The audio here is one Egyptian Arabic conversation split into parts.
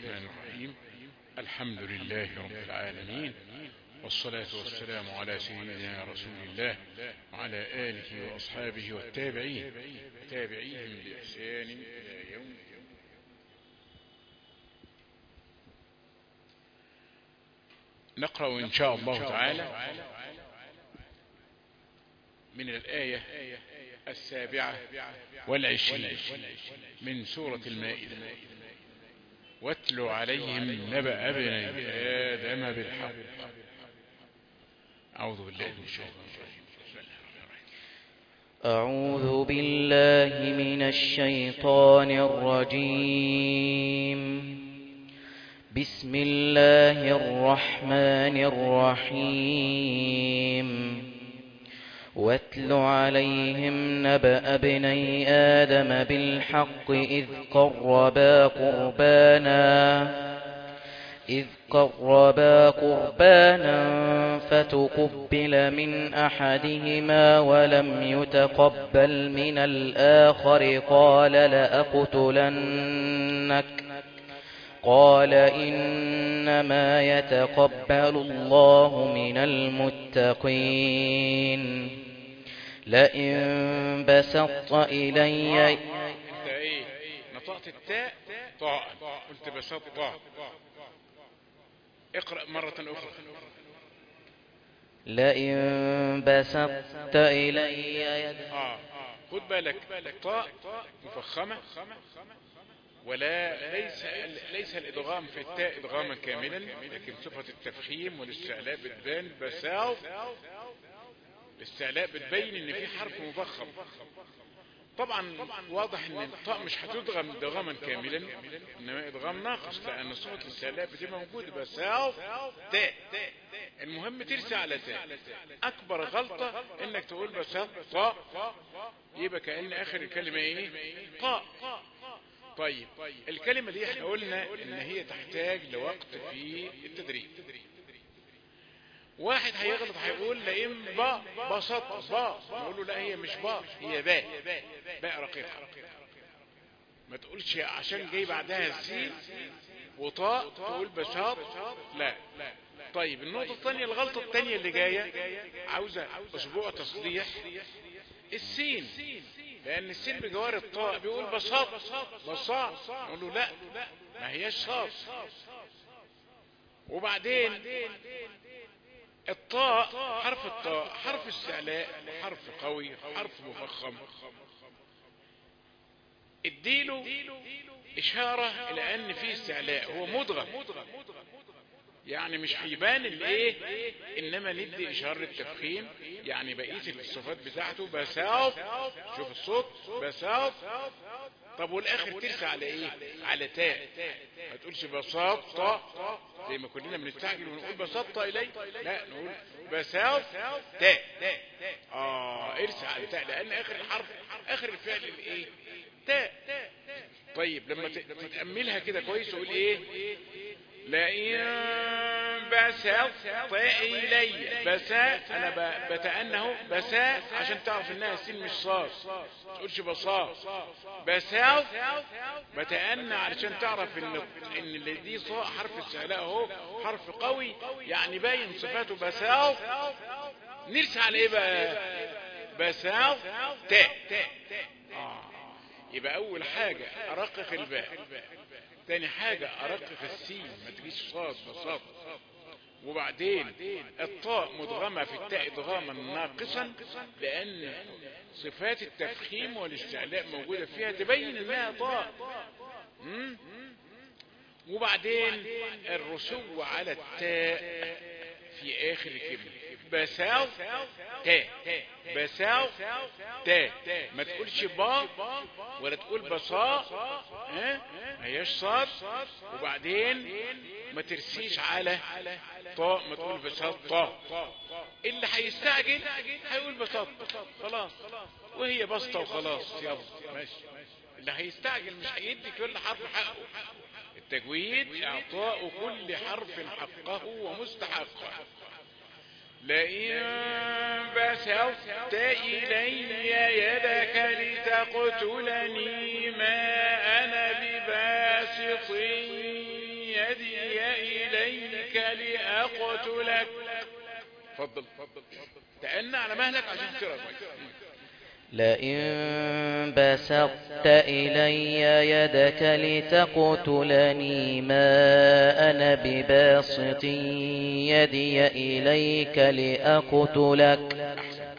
الرحمن الرحيم الحمد لله رب العالمين والصلاة والسلام على سيدنا رسول الله وعلى آله وأصحابه والتابعين وتابعيهم بإحسان إلى يوم الدين نقرأ إن شاء الله تعالى من الآية السابعة والعشرين من سورة المائدة واتل عليهم نبأ ابني آدم بالحق أعوذ بالله من الشيطان الرجيم أعوذ بالله من الشيطان الرجيم بسم الله الرحمن الرحيم واتل عليهم نبأ ابني آدم بالحق إذ قربا قربانا إذ قربا قربانا فتقبل من أحدهما ولم يتقبل من الآخر قال لأقتلنك قال إنما يتقبل الله من المتقين لئن بسطت إلي انت ايه نطقت التاء طاء قلت بسط طاء اقرأ مرة أخرى لئن بسطت إلي يدك آه. خد بالك طاء مفخمة ولا ليس ليس الادغام في التاء ادغاما كاملا لكن صفة التفخيم والاستعلاء بتبان بساو الاستعلاء بتبين ان في حرف مفخم طبعا واضح ان الطاء مش هتدغم ادغاما كاملا انما ادغام ناقص لان صفة الاستعلاء بتبقى موجودة بساو تاء المهم ترسى على تاء اكبر غلطة انك تقول بساو طاء يبقى كأن اخر الكلمة ايه طاء طيب الكلمة دي احنا قلنا ان هي تحتاج لوقت في التدريب واحد هيغلط هيقول لئن با بسط با نقول له لا هي مش با هي باء باء رقيقة ما تقولش عشان جاي بعدها السين وطاء تقول بساط لا طيب النقطة الثانية الغلطة الثانية اللي جاية عاوزة اسبوع تصليح السين لان السين بجوار الطاء بيقول بساط بساط نقول له لا ما هياش صاد وبعدين الطاء حرف الطاء حرف استعلاء حرف قوي حرف مفخم اديله اشارة الى ان في استعلاء هو مدغم يعني مش هيبان الايه انما ندي اشاره التفخيم يعني بقيه الصفات بتاعته بساط شوف الصوت بساط طب والاخر ترسى على ايه على تاء ما تقولش بساط طاء زي ما كلنا بنستعجل ونقول بساط الي لا نقول بساط تاء اه ارسى على تاء لان اخر الحرف اخر الفعل الايه تاء طيب لما تتاملها كده كويس وقول ايه لئن بسطت إلي بساء أنا بتأنه بساء عشان تعرف إنها سين مش صاد تقولش بصاء بساء بتأنى علشان تعرف إن إن اللي دي صاء حرف استعلاء أهو حرف قوي يعني باين صفاته بساء نرسى على إيه بقى بساء تاء آه. يبقى أول حاجة أرقق الباء تاني حاجة أرقق السين ما تجيش صاد بصاد وبعدين الطاء مدغمة في التاء ادغاما ناقصا لأن صفات التفخيم والاستعلاء موجودة فيها تبين انها طاء وبعدين الرسو على التاء في آخر الكلمة بساو تاء بساو تاء ما تقولش با ولا تقول بصاء ها ما هياش صاد وبعدين ما ترسيش على طاء ما تقول بساط طاء اللي هيستعجل هيقول بساط خلاص وهي بسطة وخلاص يلا ماشي اللي هيستعجل مش هيدي كل حرف حقه التجويد اعطاء كل حرف حقه ومستحقه لئن بسطت إلي يدك لتقتلني ما أنا بباسط يدي إليك لأقتلك فضل تأنى على مهلك عشان تقرأ كويس لئن بسطت إلي يدك لتقتلني ما أنا بباسط يدي إليك لأقتلك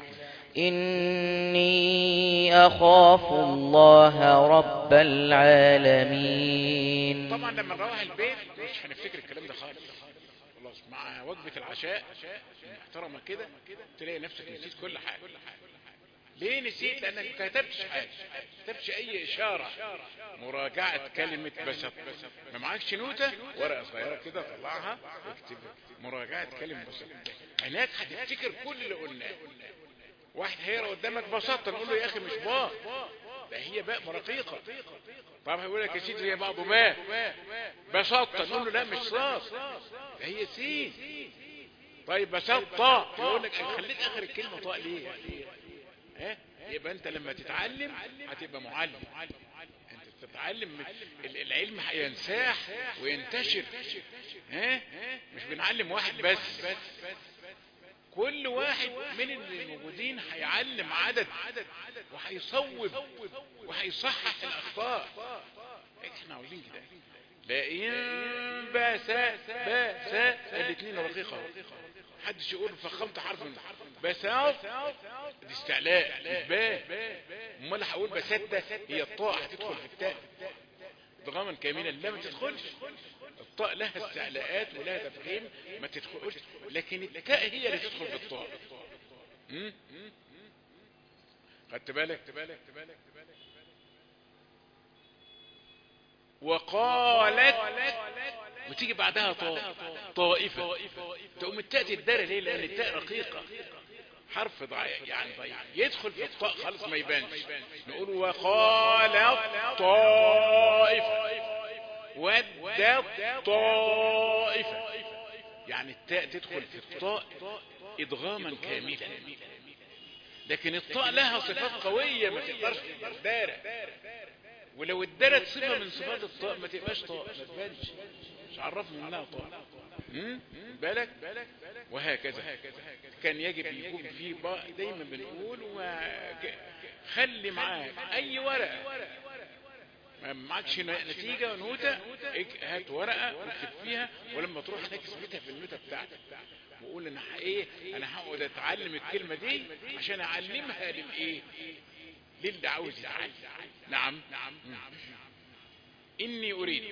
إني أخاف الله رب العالمين طبعا لما نروح البيت مش هنفتكر الكلام ده خالص خلاص مع وجبة العشاء محترمة كده تلاقي نفسك نسيت كل حاجة ليه نسيت لانك ما كتبتش حاجة ما كتبتش اي اشارة مراجعة كلمة بسط ما معكش نوتة ورقة صغيرة كده طلعها واكتبها مراجعة كلمة بسط هناك هتفتكر كل اللي قلناه واحد هيقرا قدامك بساطة نقول له يا اخي مش باء ده هي باء مرقيقة طبعا هيقول لك يا سيدي هي بعض باء بساطة نقول له لا مش صاد ده هي سين طيب بساطة يقول لك خليت اخر الكلمة طاء ليه ها يبقى انت لما تتعلم هتبقى معلم انت تتعلم العلم هينساح وينتشر ها مش بنعلم واحد بس كل واحد من اللي موجودين هيعلم عدد وهيصوب وهيصحح الاخطاء احنا عاوزين كده لئن باسا باسا الاثنين رقيقه محدش يقول فخمت حرف من بساط دي استعلاء باء امال هقول بسدة هي الطاء هتدخل في التاء ضغاما كاملا لا ما تدخلش الطاء لها استعلاءات ولها تفخيم ما تدخلش لكن التاء هي اللي تدخل في الطاء خدت بالك وقالت وتيجي بعدها طاء طائفة تقوم التاء تتدرى ليه لان التاء رقيقة حرف ضعيف يعني ضعيف يدخل في الطاء خالص ما يبانش نقول وقالت طائفة ودت طائفة يعني التاء تدخل في الطاء ادغاما كاملا لكن الطاء لها صفات قوية ما تقدرش تدارى ولو ادرت صفة من صفات الطاء ما تبقاش طاء ما تبانش مش عرفنا انها طاء بالك وهكذا كان يجب يكون في باء دايما بنقول خلي معاك اي ورقة ما معكش نتيجة ونوتة هات ورقة واكتب فيها ولما تروح هناك اثبتها في النوتة بتاعتك وقول انا ايه انا هقعد اتعلم الكلمة دي عشان اعلمها للايه للي عاوز يتعلم نعم نعم اني اريد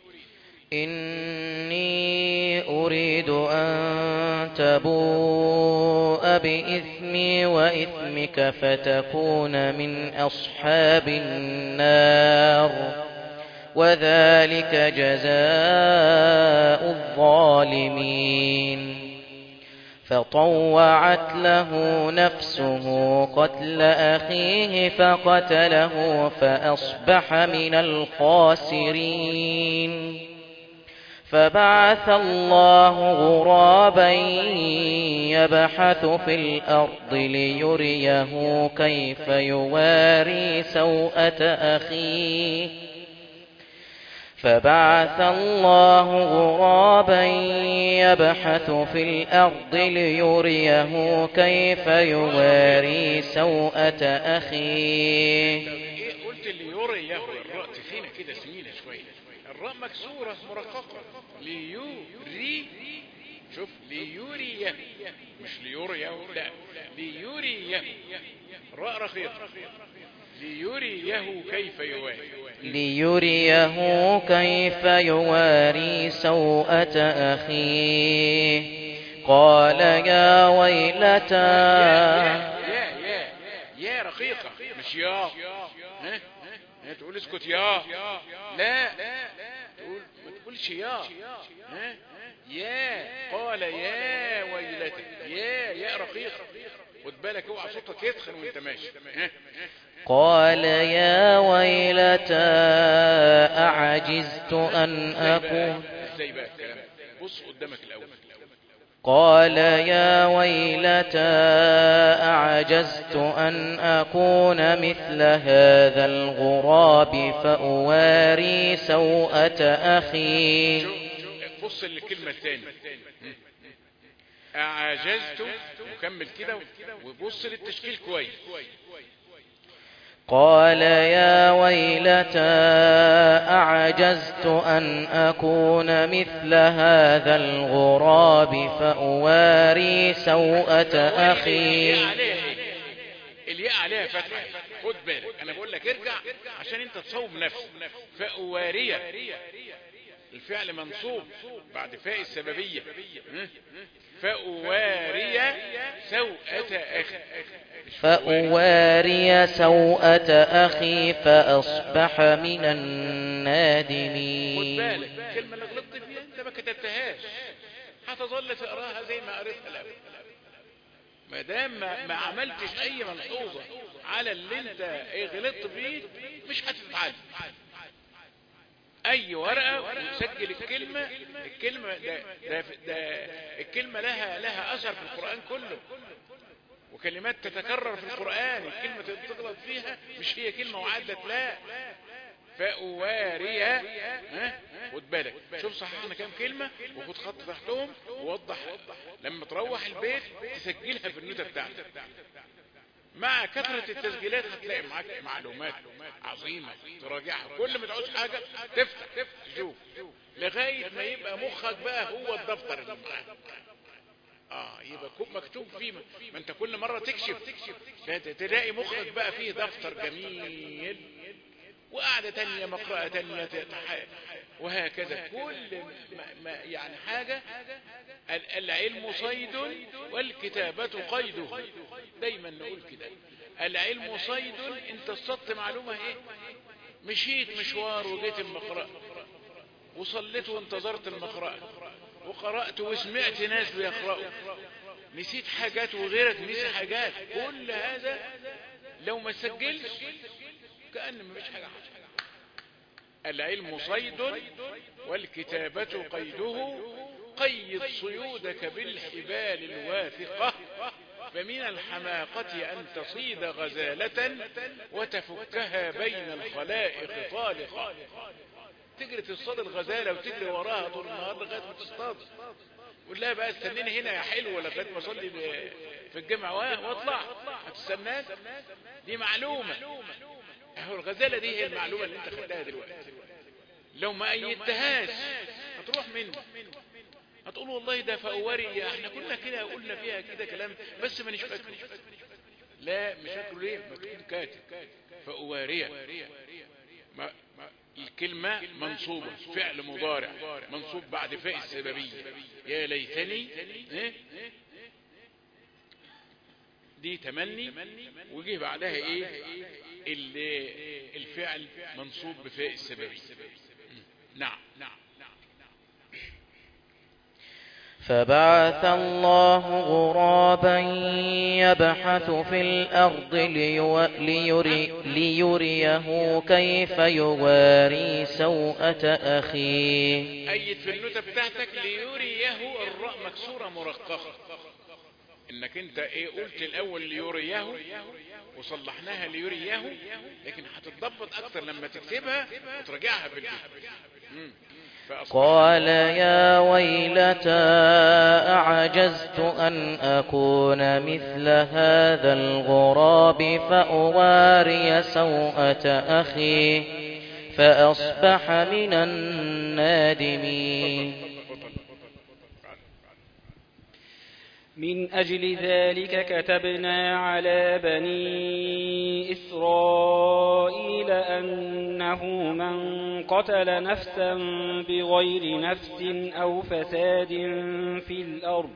إني أريد أن تبوء بإثمي وإثمك فتكون من أصحاب النار وذلك جزاء الظالمين فطوعت له نفسه قتل أخيه فقتله فأصبح من الخاسرين فبعث الله غرابا يبحث في الأرض ليريه كيف يواري سوءة أخيه فبعث الله غرابا يبحث في الأرض ليريه كيف يواري سوءة أخيه قلت اللي يريه الراء تخينة كده سمينة شوية الراء مكسورة مرققة ليوري شوف ليوريه مش ليوريه لا ليوريه راء رقيقة ليريه كيف يواري ليريه كيف يواري سوءة أخيه قال يا ويلتى يا يا يا رقيقة مش يا ها ها تقول اسكت يا لا تقول ما تقولش يا ها يا قال يا ويلتى يا يا رقيقة خد بالك اوعى صوتك يتخن وانت ماشي ها قال يا ويلتى أعجزت أن أكون ازاي بقى الكلام بص قدامك الاول قال يا ويلتى أعجزت أن أكون مثل هذا الغراب فأواري سوءة أخي بص للكلمة الثانية أعجزت وكمل كده وبص للتشكيل كويس قال يا ويلتى أعجزت أن أكون مثل هذا الغراب فأواري سوءة أخي الياء عليها إيه؟ الياء عليها فتحة خد بالك انا بقول لك ارجع عشان انت تصوب نفسك فأوارية الفعل منصوب بعد فاء السببية ها؟ فأواري سوءة أخي فأواري سوءة أخي فأصبح من خد النادمين بالك الكلمة اللي غلطت فيها انت ما كتبتهاش هتظل تقراها زي ما قريتها الأول ما دام ما, ما عملتش اي ملحوظة على اللي انت ايه غلطت فيه مش هتتعلم اي ورقة وتسجل الكلمة الكلمة ده, ده, ده الكلمة لها لها اثر في القرآن كله وكلمات تتكرر في القرآن الكلمة اللي تغلط فيها مش هي كلمة وعدت لا فأوارية ها خد بالك شوف صححنا كام كلمة وخد خط تحتهم ووضح لما تروح البيت تسجلها في النوتة بتاعتك مع كثرة التسجيلات هتلاقي معاك معلومات عظيمة تراجعها كل ما تعوز حاجة تفتح تشوف لغاية ما يبقى مخك بقى هو الدفتر اللي معاك اه يبقى كو- مكتوب فيه ما ما انت كل مرة تكشف ت- تلاقي مخك بقى فيه دفتر جميل وقعدة تانية مقرأة تانية تتح- وهكذا كل ما ما يعني حاجة ال- العلم صيد والكتابة قيده دايما نقول كده العلم صيد انت اصطدت معلومة ايه مشيت مشوار وجيت المقرأة وصليت وانتظرت المقرأة وقرأت وسمعت ناس بيقرأوا نسيت حاجات وغيرك نسي حاجات كل هذا لو ما سجلش كأن ما فيش حاجة حصلت العلم صيد والكتابة قيده قيد صيودك بالحبال الواثقة فمن الحماقة أن تصيد غزالة وتفكها بين الخلائق طالقة تجري تصطاد الغزالة وتجري وراها طول النهار لغاية ما تصطاد قول لها بقى استنيني هنا يا حلوة لغاية ما اصلي في الجامع واطلع هتستناك دي معلومة اهو الغزالة دي هي المعلومة اللي انت خدتها دلوقتي لو ما ايدتهاش هتروح منك هتقول والله ده فأوري احنا كنا كده قلنا فيها كده كلام بس مانيش فاكره لا مش فاكره ليه مكتوب كاتب فأوارية ما ما الكلمة منصوبة فعل مضارع منصوب بعد فاء السببية يا ليتني إيه؟ دي تمني وجه بعدها ايه ال- الفعل منصوب بفاء السببية نعم نعم فبعث الله غرابا يبحث في الأرض ليو... ليري... ليريه كيف يواري سوءة أخيه أيد في النوتة بتاعتك ليريه الراء مكسورة مرققة انك انت ايه قلت الاول ليريه وصلحناها ليريه لكن هتتضبط اكتر لما تكتبها وتراجعها بالبيت مم. فأصبح- قال يا ويلتى أعجزت أن أكون مثل هذا الغراب فأواري سوءة أخي فأصبح من النادمين من أجل ذلك كتبنا على بني إسرائيل أنه من قتل نفسا بغير نفس أو فساد في الأرض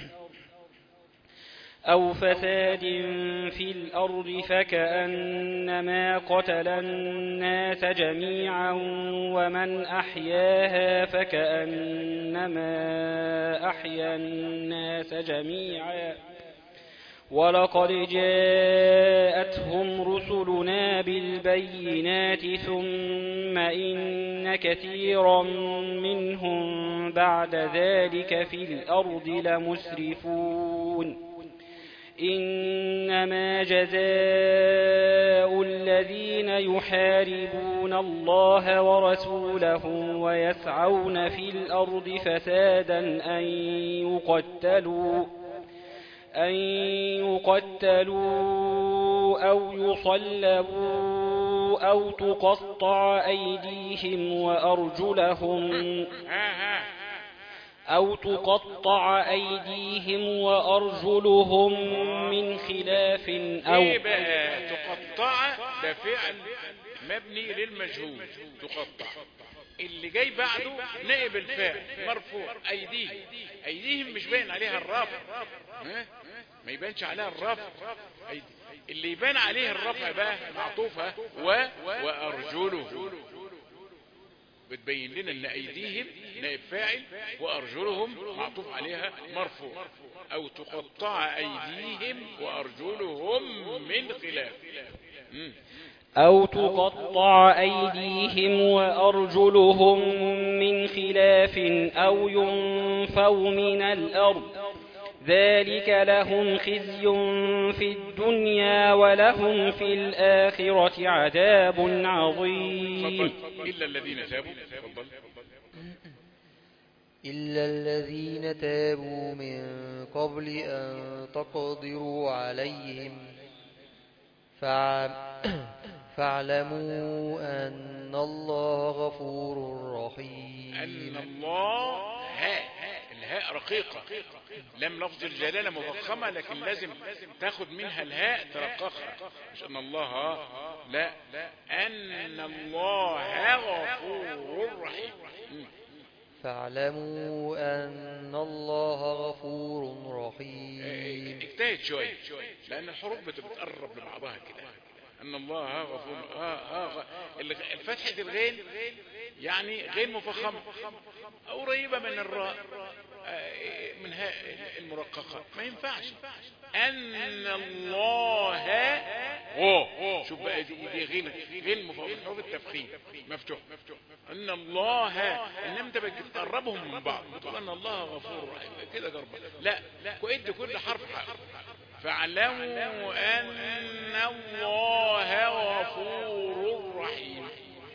أو فساد في الأرض فكأنما قتل الناس جميعا ومن أحياها فكأنما أحيا الناس جميعا ولقد جاءتهم رسلنا بالبينات ثم إن كثيرا منهم بعد ذلك في الأرض لمسرفون إنما جزاء الذين يحاربون الله ورسوله ويسعون في الأرض فسادا أن يقتلوا أن يقتلوا أو يصلبوا أو تقطع أيديهم وأرجلهم ها ها أو تقطع أيديهم وأرجلهم من خلاف أو ايه بقى تقطع ده فعل مبني للمجهول تقطع اللي جاي بعده نائب الفاعل مرفوع ايديه ايديهم مش باين عليها الرفع ها؟ ما يبانش عليها الرفع أيدي. اللي يبان عليه الرفع بقى معطوفة و وارجله بتبين لنا ان ايديهم نائب فاعل وارجلهم معطوف عليها مرفوع او تقطع ايديهم وارجلهم من خلاف مم. أو تقطع أيديهم وأرجلهم من خلاف أو ينفوا من الأرض ذلك لهم خزي في الدنيا ولهم في الآخرة عذاب عظيم تفضل الا الذين تابوا تفضل إلا الذين تابوا من قبل أن تقدروا عليهم فع- فاعلموا أن الله غفور ان رحيم الله هاء الهاء رقيقة لم لفظ الجلالة مفخمة لكن لازم تاخد منها الهاء ترققها مش ان الله لا ان الله غفور رحيم مم. فاعلموا أن الله غفور رحيم اجتهد شوية لأن الحروف بت- بتقرب لبعضها كده أن الله غفور آه آه غ- الغ- الفتحة الغين يعني غين مفخمة قريبة من الراء آه، من هاء المرققة ما ينفعش أن الله غو شوف بقى دي, دي غين غين مفخم حروف التفخيم مفتوح أن الله إن أنت بتقربهم من بعض بتقول أن الله غفور رحيم كده جرب لا كويد كل حرف حرف فاعلموا أن الله غفور رحيم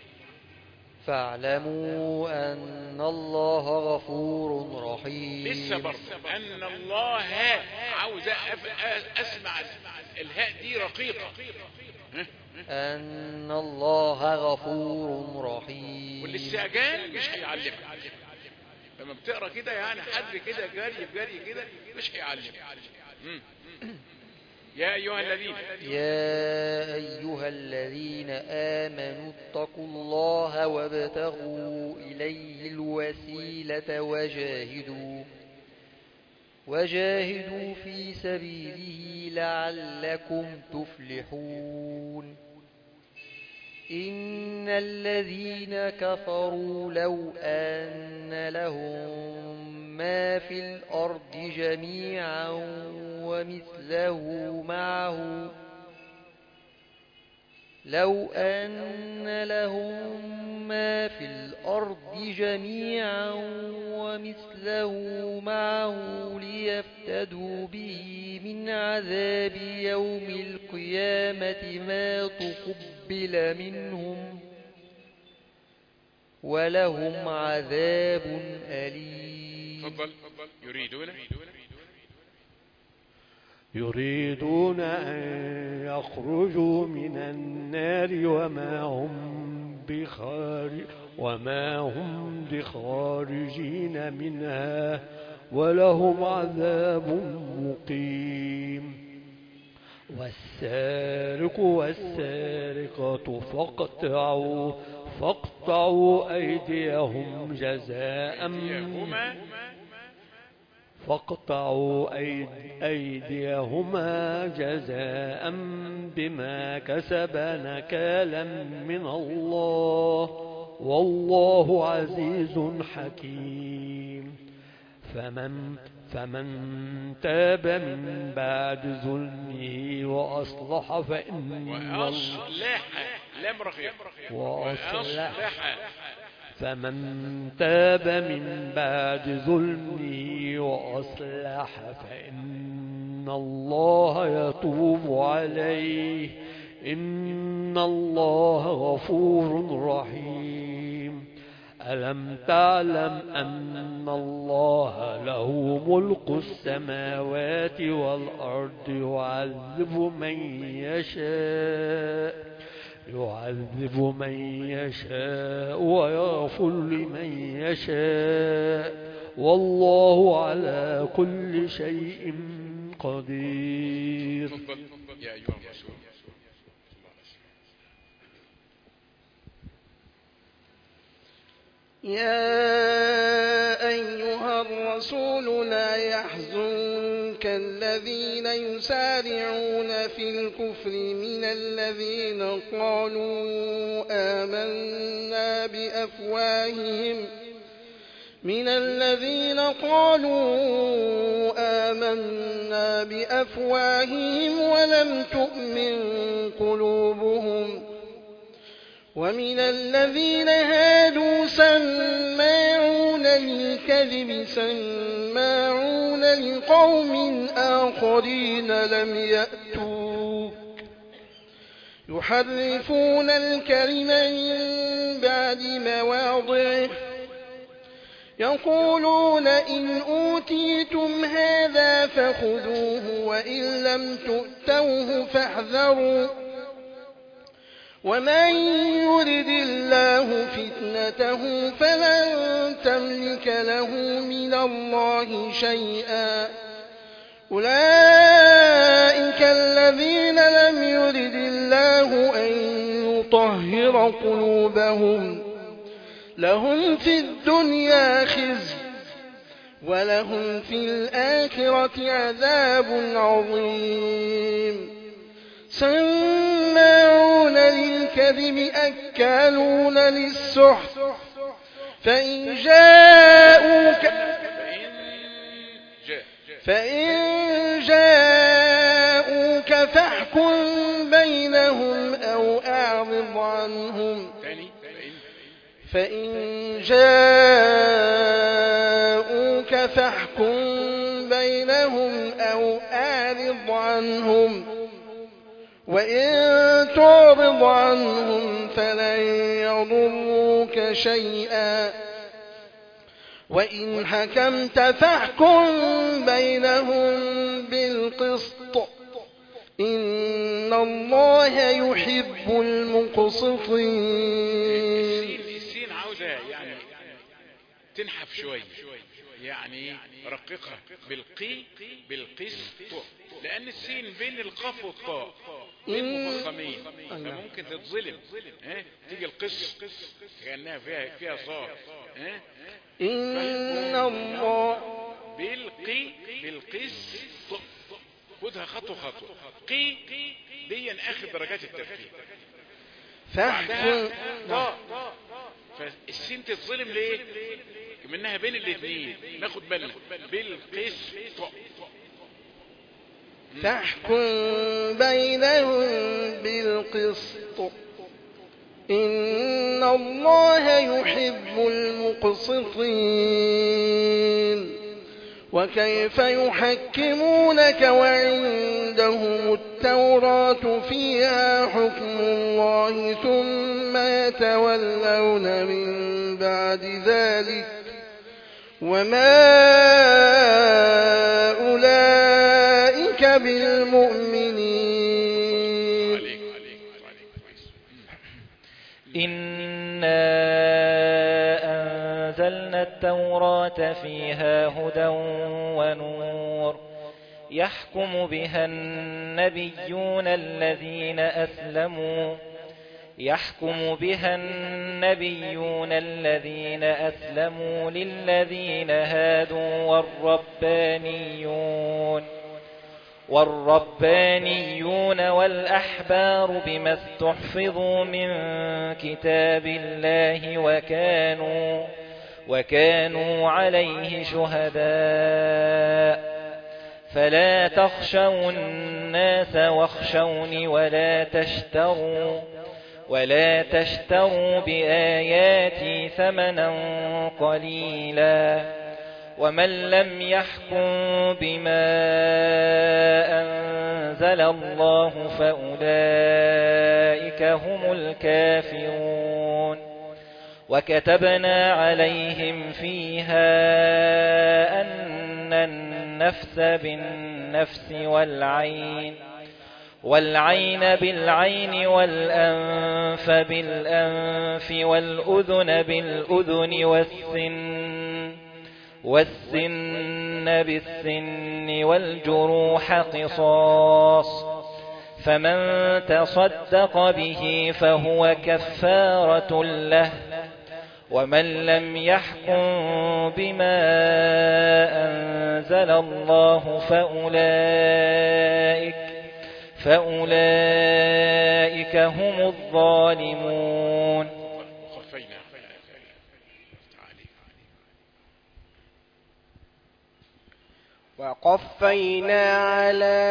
فاعلموا أن الله غفور رحيم لسه برضه أن الله عاوز أف- أ- أسمع الهاء دي رقيقة ها؟ أن الله غفور رحيم والاستعجال مش هيعلمك لما بتقرا كده يعني حد كده جري بجري كده مش هيعلمك مم. يا أيها الذين يا أيها الذين آمنوا اتقوا الله وابتغوا إليه الوسيلة وجاهدوا وجاهدوا في سبيله لعلكم تفلحون إن الذين كفروا لو أن لهم ما في الأرض جميعا ومثله معه لو أن لهم ما في الأرض جميعا ومثله معه ليفتدوا به من عذاب يوم القيامة ما تقبل منهم ولهم عذاب أليم تفضل يريدون يريدون أن يخرجوا من النار وما هم بخارج وما هم بخارجين منها ولهم عذاب مقيم والسارق والسارقة فاقطعوا فاقطعوا أيديهم جزاء أيديهما فاقطعوا أيد- أيديهما جزاء بما كسب نكالا من الله والله عزيز حكيم فمن فمن تاب من بعد ظلمه وأصلح فإن الله وأصلح لم رقيق وأصلح. وأصلح فمن تاب من بعد ظلمه وأصلح فإن الله يتوب عليه إن الله غفور رحيم ألم تعلم أن الله له ملك السماوات والأرض يعذب من يشاء يعذب من يشاء ويغفر لمن يشاء والله على كل شيء قدير تفضل يا أيها الرسول يا أيها الرسول لا يحزنك الذين يسارعون في الكفر من الذين قالوا آمنا بأفواههم من الذين قالوا آمنا بأفواههم ولم تؤمن قلوبهم ومن الذين هادوا سماعون للكذب سماعون لقوم آخرين لم يأتوك يحرفون الكلم من بعد مواضعه يقولون إن أوتيتم هذا فخذوه وإن لم تؤتوه فاحذروا ومن يرد الله فتنته فلن تملك له من الله شيئا أولئك الذين لم يرد الله أن يطهر قلوبهم لهم في الدنيا خزي ولهم في الآخرة عذاب عظيم سماعون للكذب أكالون للسحت فإن جاءوك فإن جاء فإن جاءوك فاحكم بينهم أو أعرض عنهم تاني فإن فإن جاءوك فاحكم بينهم أو أعرض عنهم وإن تعرض عنهم فلن يضروك شيئا وإن حكمت فاحكم بينهم بالقسط إن الله يحب المقسطين السين السين عاوزة يعني تنحف شوية يعني رققها بالقي بالقسط لأن السين بين القاف والطاء بين إن- مفخمين فممكن تتظلم ها تيجي القسط كأنها فيها فيها صاد ها إن الله بالقي بالقسط خدها خطوة خطوة قي دي آخر درجات التركيب فاحكم طاء فالسين تتظلم ليه منها بين الاثنين ناخد بالنا بالقسط فاحكم بينهم بالقسط إن الله يحب المقسطين وكيف يحكمونك وعندهم التوراة فيها حكم الله ثم يتولون من بعد ذلك وما أولئك بالمؤمنين عليك عليك عليك كويس إنا أنزلنا التوراة فيها هدى ونور يحكم بها النبيون الذين أسلموا يحكم بها النبيون الذين أسلموا للذين هادوا والربانيون والربانيون والأحبار بما استحفظوا من كتاب الله وكانوا وكانوا عليه شهداء فلا تخشوا الناس واخشوني ولا تشتروا ولا تشتروا بآياتي ثمنا قليلا ومن لم يحكم بما أنزل الله فأولئك هم الكافرون وكتبنا عليهم فيها أن النفس بالنفس والعين والعين بالعين والأنف بالأنف والأذن بالأذن والسن والسن بالسن والجروح قصاص فمن تصدق به فهو كفارة له ومن لم يحكم بما أنزل الله فأولئك فأولئك هم الظالمون خفينا تعالي وقفينا على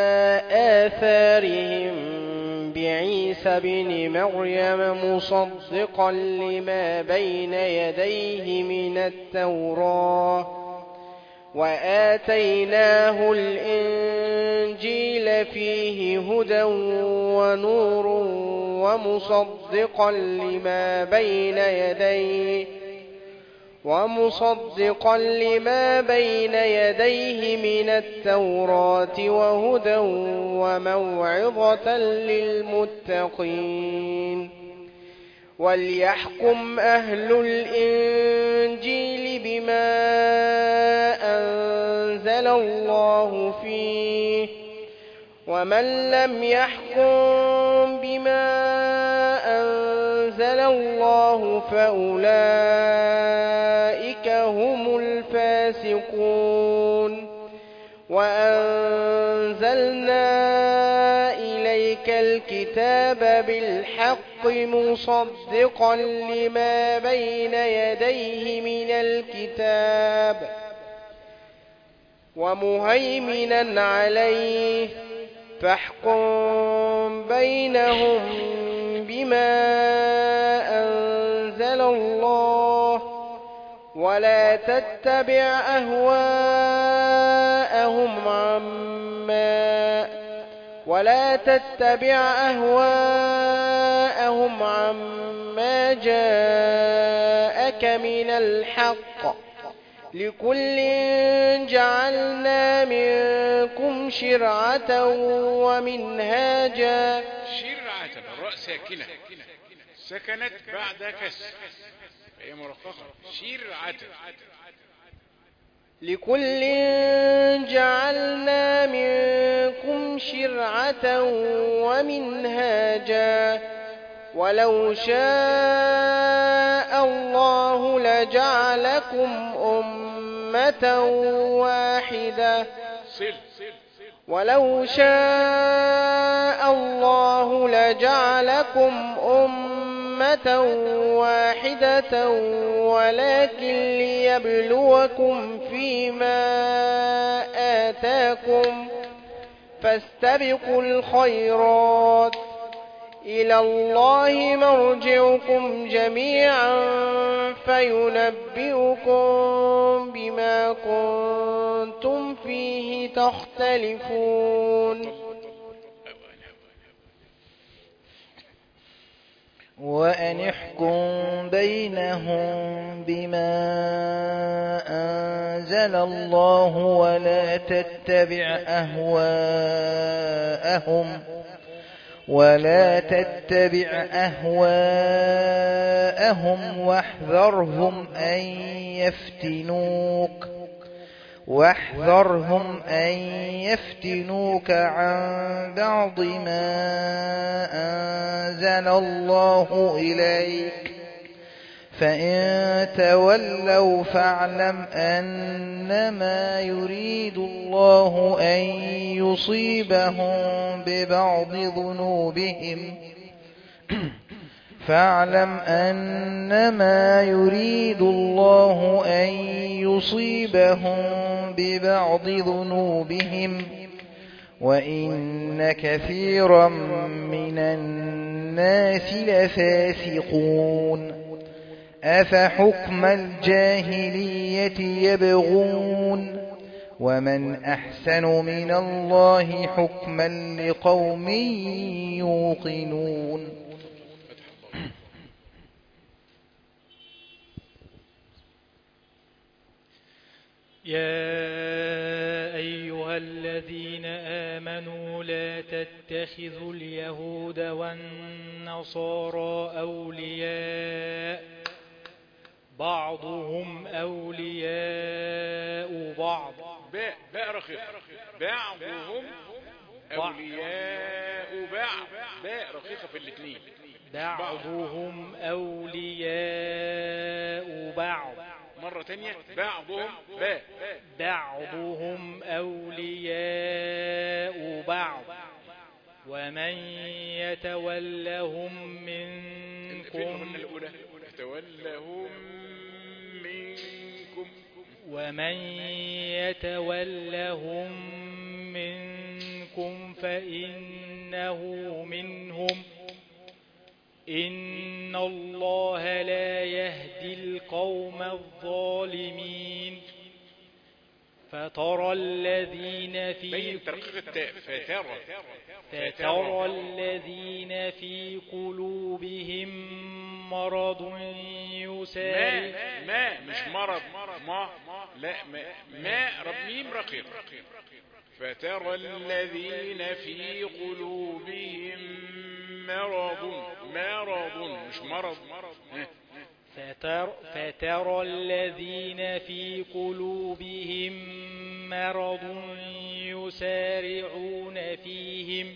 آثارهم بعيسى بن مريم مصدقا لما بين يديه من التوراة وآتيناه الإنجيل فيه هدى ونور ومصدقا لما بين يديه ومصدقا لما بين يديه من التوراة وهدى وموعظة للمتقين وليحكم أهل الإنجيل بما أنزل الله فيه ومن لم يحكم بما أنزل الله فأولئك هم الفاسقون وأنزلنا إليك الكتاب بالحق مصدقا لما بين يديه من الكتاب ومهيمنا عليه فاحكم بينهم بما أنزل الله ولا تتبع أهواءهم عما ولا تتبع أهواءهم عما جاءك من الحق لكل جعلنا منكم شرعة ومنهاجا شرعة الراء ساكنة سكنت بعد كسر هي مرققة شرعة لكل جعلنا منكم شرعة ومنهاجا ولو شاء الله لجعلكم أمة واحدة صل ولو شاء الله لجعلكم أمة واحدة ولكن ليبلوكم فيما آتاكم فاستبقوا الخيرات إلى الله مرجعكم جميعا فينبئكم بما كنتم فيه تختلفون وأن احكم بينهم بما أنزل الله ولا تتبع أهواءهم ولا تتبع أهواءهم واحذرهم أن يفتنوك واحذرهم أن يفتنوك عن بعض ما أنزل الله إليك فإن تولوا فاعلم أنما يريد الله أن يصيبهم ببعض ذنوبهم فاعلم أنما يريد الله أن يصيبهم ببعض ذنوبهم وإن كثيرا من الناس لفاسقون أفحكم الجاهلية يبغون ومن أحسن من الله حكما لقوم يوقنون يا أيها الذين آمنوا لا تتخذوا اليهود والنصارى أولياء بعضهم أولياء بعض باء باء رقيق بعضهم أولياء بعض باء رقيقة في الاثنين بعضهم أولياء بعض مرة تانية بعضهم باء بعضهم أولياء بعض ومن يتولهم فين منكم الغنة الأولى يتولهم منكم ومن يتولهم منكم فإنه منهم إن الله لا يهدي القوم الظالمين فترى الذين في بين ترقيق التاء فترى فترى الذين في قلوبهم مرض ما يسارع ما مش مرض ما لا ما, ما رب ميم رقيق فترى الذين في قلوبهم مرض مرض مش مرض ها. فتر فترى الذين في قلوبهم مرض يسارعون فيهم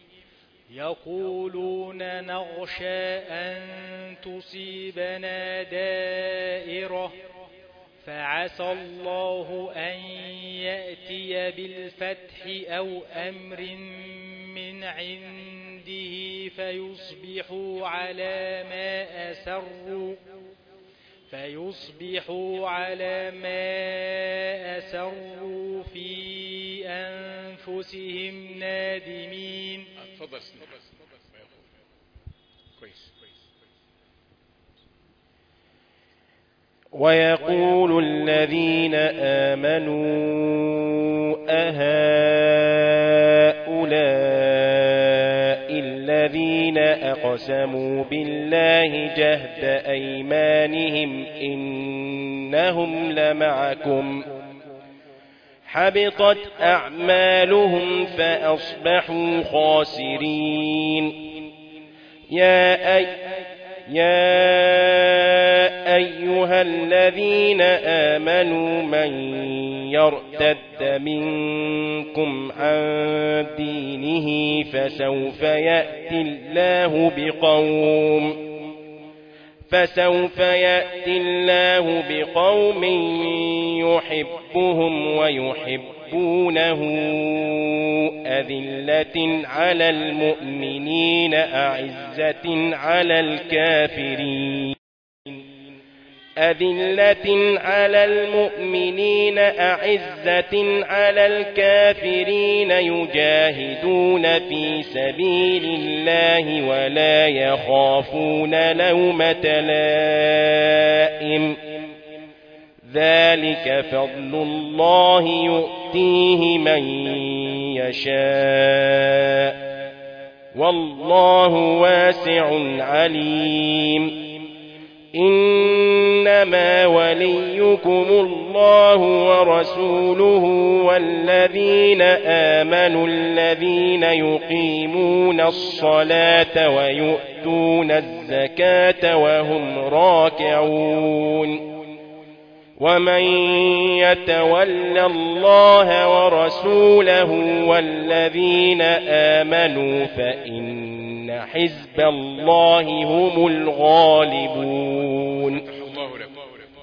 يقولون نغشى أن تصيبنا دائرة فعسى الله أن يأتي بالفتح أو أمر من عنده فيصبحوا على ما أسروا فيصبحوا على ما أسروا في أنفسهم نادمين اتفضل سنة كويس ويقول الذين آمنوا أهؤلاء الذين أقسموا بالله جهد أيمانهم إنهم لمعكم حبطت أعمالهم فأصبحوا خاسرين يا أي يا أيها الذين آمنوا من يرتد منكم عن دينه فسوف يأتي الله بقوم فسوف يأتي الله بقوم يحبهم ويحبونه أذلة على المؤمنين أعزة على الكافرين أذلة على المؤمنين أعزة على الكافرين يجاهدون في سبيل الله ولا يخافون لومة لائم ذلك فضل الله يؤتيه من يشاء والله واسع عليم إنما وليكم الله ورسوله والذين آمنوا الذين يقيمون الصلاة ويؤتون الزكاة وهم راكعون ومن يتول الله ورسوله والذين آمنوا فإن حزب الله هم الغالبون الله لك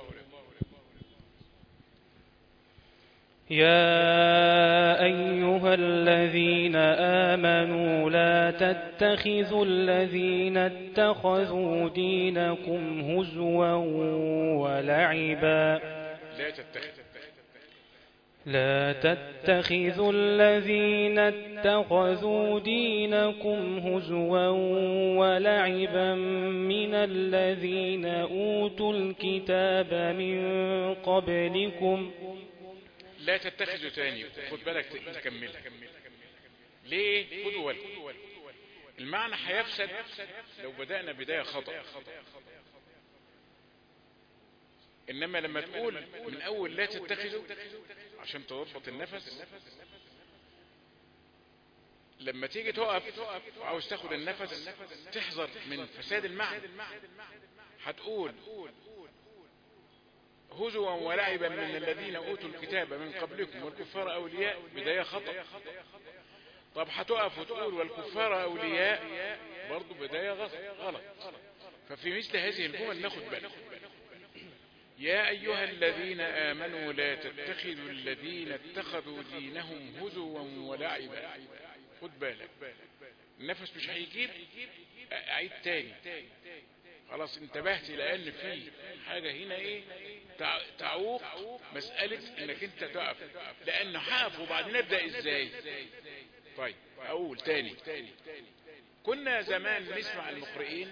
يا أيها الذين آمنوا لا تتخذوا الذين اتخذوا دينكم هزوا ولعبا لا تتخذ لا تتخذوا الذين اتخذوا دينكم هزوا ولعبا من الذين أوتوا الكتاب من قبلكم لا تتخذوا تاني خد بالك تكمل ليه خدوا بالك المعنى هيفسد لو بدأنا بداية خطأ انما لما تقول من اول لا تتخذوا عشان تضبط النفس لما تيجي تقف وعاوز تاخد النفس تحذر من فساد المعنى هتقول هزوا ولعبا من الذين اوتوا الكتاب من قبلكم والكفار اولياء بداية خطأ طب هتقف وتقول والكفار اولياء برضو بداية غلط ففي مثل هذه الجمل ناخد بالنا يا أيها الذين آمنوا لا تتخذوا الذين اتخذوا دينهم هزوا ولعبا خد بالك النفس مش هيجيب أعيد تاني خلاص انتبهت لأن في حاجة هنا ايه تعوق مسألة انك انت تقف لأنه حاف وبعدين نبدأ ازاي طيب أقول تاني كنا زمان نسمع المقرئين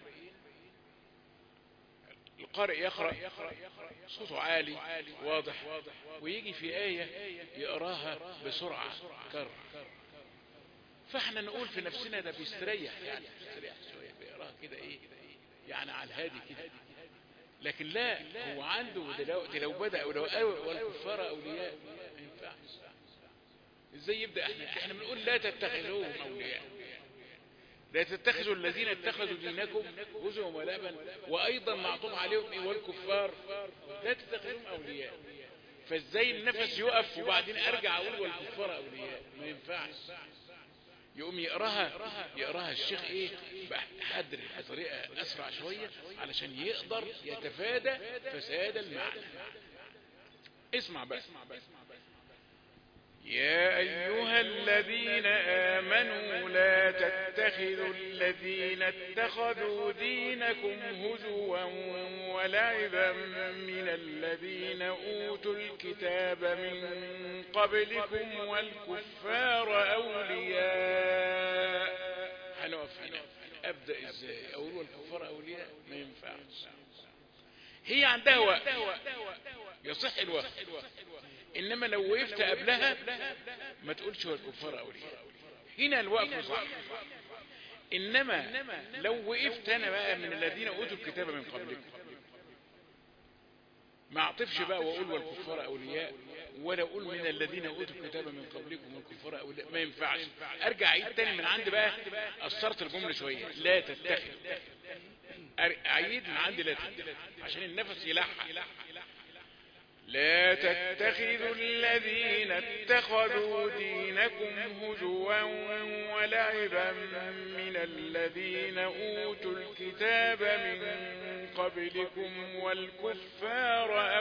القارئ يقرأ صوته عالي واضح ويجي في آية يقراها بسرعة كر فاحنا نقول في نفسنا ده بيستريح يعني بيستريح شوية بيقراها كده ايه يعني على الهادي كده لكن لا هو عنده ده لو, ده لو بدأ ولو والكفار أولياء ما ينفعش ازاي يبدأ احنا احنا بنقول لا تتخذوهم أولياء لا تتخذوا الذين اتخذوا دينكم هزوا ولعبا وايضا معطوف عليهم ايه والكفار لا تتخذوهم اولياء فازاي النفس يقف وبعدين ارجع اقول والكفار اولياء ما ينفعش يقوم يقراها يقراها الشيخ ايه بحدر بطريقه اسرع شويه علشان يقدر يتفادى فساد المعنى اسمع بقى يا أيها الذين آمنوا لا تتخذوا الذين اتخذوا دينكم هزوا ولعبا من الذين أوتوا الكتاب من قبلكم والكفار أولياء هنقف هنا أبدأ إزاي أقول والكفار أولياء ما ينفعش هي عندها وقت يصح الوقت انما لو وقفت قبلها ما تقولش هو الكفار اولياء هنا الوقف صح انما لو وقفت انا بقى من الذين اوتوا الكتاب من قبلكم ما اعطفش بقى واقول والكفار اولياء ولا اقول من الذين اوتوا الكتاب من قبلكم والكفار اولياء ما ينفعش ارجع عيد تاني من عندي بقى قصرت الجمله شويه لا تتخذ اعيد من عندي لا تتخذ عشان النفس يلحق لا تتخذوا الذين اتخذوا دينكم هزوا ولعبا من الذين أوتوا الكتاب من قبلكم والكفار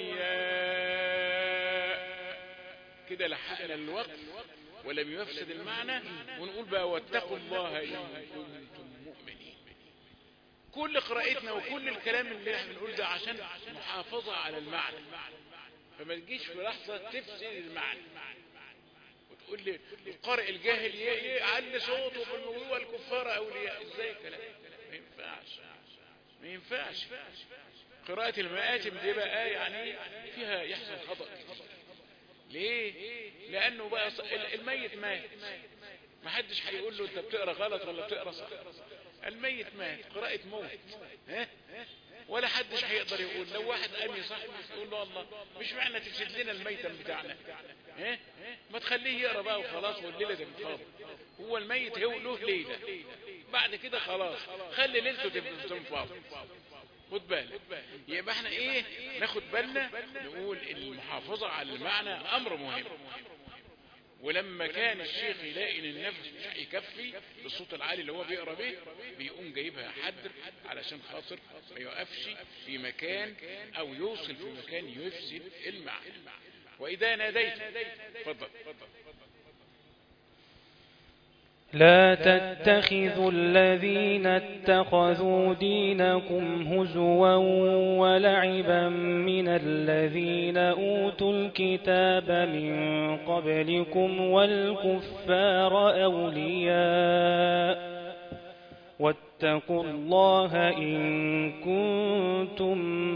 أولياء كده لحقنا الوقت ولم يفسد المعنى ونقول بقى واتقوا الله إن كنتم مؤمنين كل قراءتنا وكل الكلام اللي احنا بنقول ده عشان محافظة على المعنى فما تجيش في لحظة تفسد المعنى وتقول لي القارئ الجاهل يعلي صوته في الموضوع الكفار أولياء ازاي الكلام ما ينفعش ما ينفعش قراءة المآتم دي بقى يعني فيها يحصل خطأ كتير ليه لأنه بقى الميت مات ما حدش هيقول له انت بتقرا غلط ولا بتقرا صح الميت مات قراءة موت ها ولا حدش هيقدر يقول لو واحد قام يصحي يقول له الله مش معنى تفسد لنا الميتم بتاعنا ها ما تخليه يقرا بقى وخلاص والليله تنفض هو الميت هو له ليله بعد كده خلاص خلي ليلته تنفض خد بالك يبقى احنا ايه ناخد بالنا نقول المحافظة على المعنى امر مهم ولما كان الشيخ يلاقي ان النفس مش هيكفي بالصوت العالي اللي هو بيقرا بيه بيقوم جايبها حدر علشان خاطر ما يقفش في مكان او يوصل في مكان يفسد المعنى واذا ناديت اتفضل لا تتخذوا الذين اتخذوا دينكم هزوا ولعبا من الذين أوتوا الكتاب من قبلكم والكفار أولياء واتقوا الله إن كنتم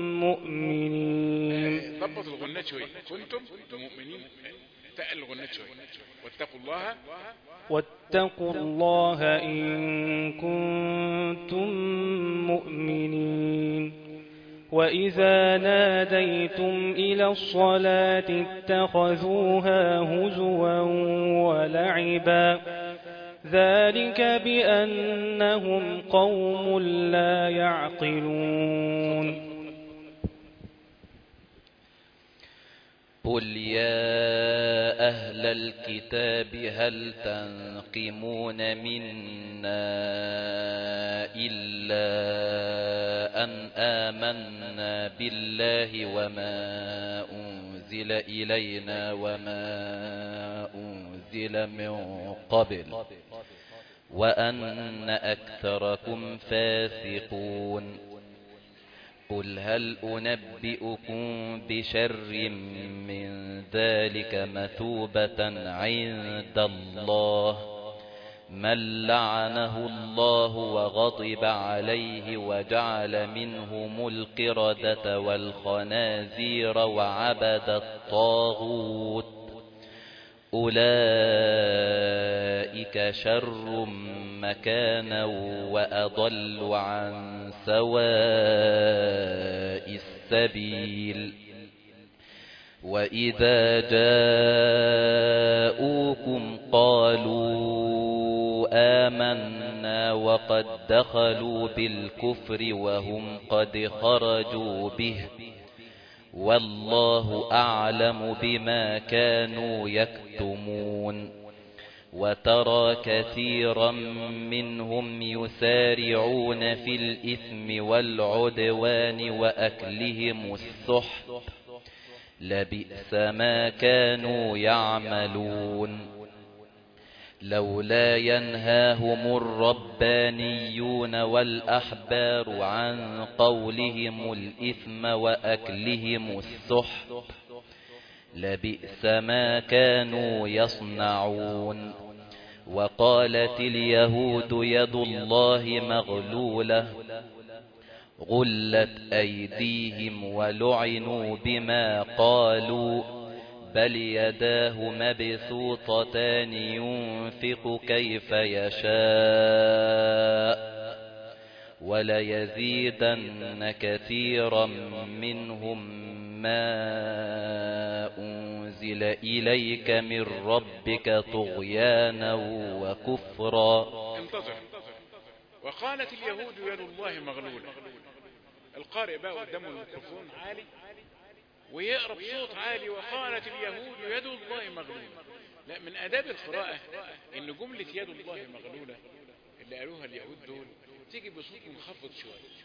مؤمنين ضبط الغنات شوية كنتم مؤمنين تقل الغنات شوية واتقوا الله واتقوا الله إن كنتم مؤمنين وإذا ناديتم إلى الصلاة اتخذوها هزوا ولعبا ذلك بأنهم قوم لا يعقلون قل يا أهل الكتاب هل تنقمون منا إلا أن آمنا بالله وما أنزل إلينا وما أنزل من قبل وأن أكثركم فاسقون قل هل أنبئكم بشر من ذلك مثوبة عند الله من لعنه الله وغضب عليه وجعل منهم القردة والخنازير وعبد الطاغوت أولئك شر مكانا وأضل عن سواء السبيل وإذا جاءوكم قالوا آمنا وقد دخلوا بالكفر وهم قد خرجوا به والله أعلم بما كانوا يكتمون وترى كثيرا منهم يسارعون في الإثم والعدوان وأكلهم السحت لبئس ما كانوا يعملون لولا ينهاهم الربانيون والأحبار عن قولهم الإثم وأكلهم السحت لبئس ما كانوا يصنعون وقالت اليهود يد الله مغلولة غلت أيديهم ولعنوا بما قالوا بل يداه مبثوطتان ينفق كيف يشاء وليزيدن كثيرا منهم ما أنزل إليك من ربك طغيانا وكفرا انتظر وقالت اليهود يد الله مغلولة القارئ بقى قدامه الميكروفون عالي ويقرا بصوت عالي وقالت اليهود يد الله مغلولة لا من آداب القراءة إن جملة يد الله مغلولة اللي قالوها اليهود دول تيجي بصوت منخفض شوية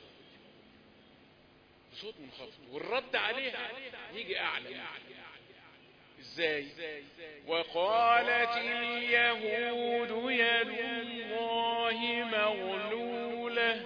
بصوت منخفض والرد عليها يجي أعلى ازاي وقالت اليهود يد الله مغلولة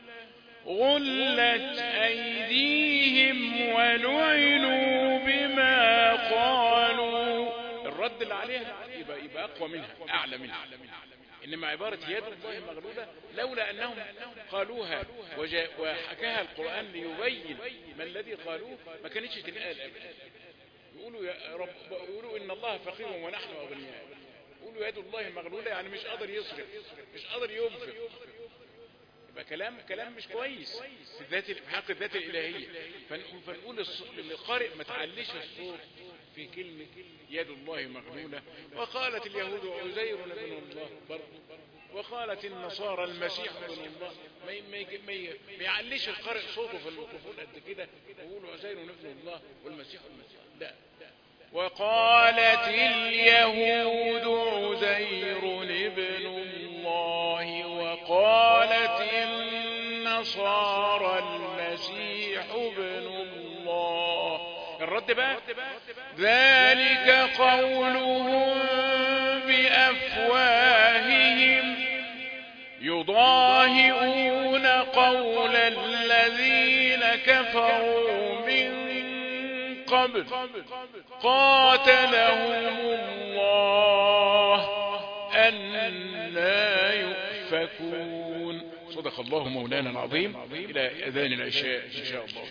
غلت أيديهم ولعنوا بما قالوا الرد اللي عليها يبقى, يبقى أقوى منها أعلى منها إنما عبارة يد الله مغلولة لولا أنهم قالوها وحكاها القرآن ليبين ما الذي قالوه ما كانتش تنقال أبدا يقولوا يا رب يقولوا إن الله فقير ونحن أغنياء يقولوا يد الله مغلولة يعني مش قادر يصرف مش قادر ينفق يبقى كلام كلام مش كويس في ذات في حق الذات الإلهية فنقول للقارئ ما تعليش الصوت في كلمة يد الله مغلولة وقالت اليهود عزير ابن الله برضه وقالت النصارى المسيح ابن الله ما ما ما, ما يعليش القارئ صوته في الميكروفون قد كده ويقول عزير ابن الله والمسيح ابن الله لا وقالت اليهود عزير ابن الله وقالت النصارى المسيح ابن الله الرد بقى ذلك قولهم بأفواههم يضاهئون قول الذين كفروا من قبل قاتلهم الله أنا يؤفكون صدق الله مولانا العظيم إلى أذان العشاء إن شاء الله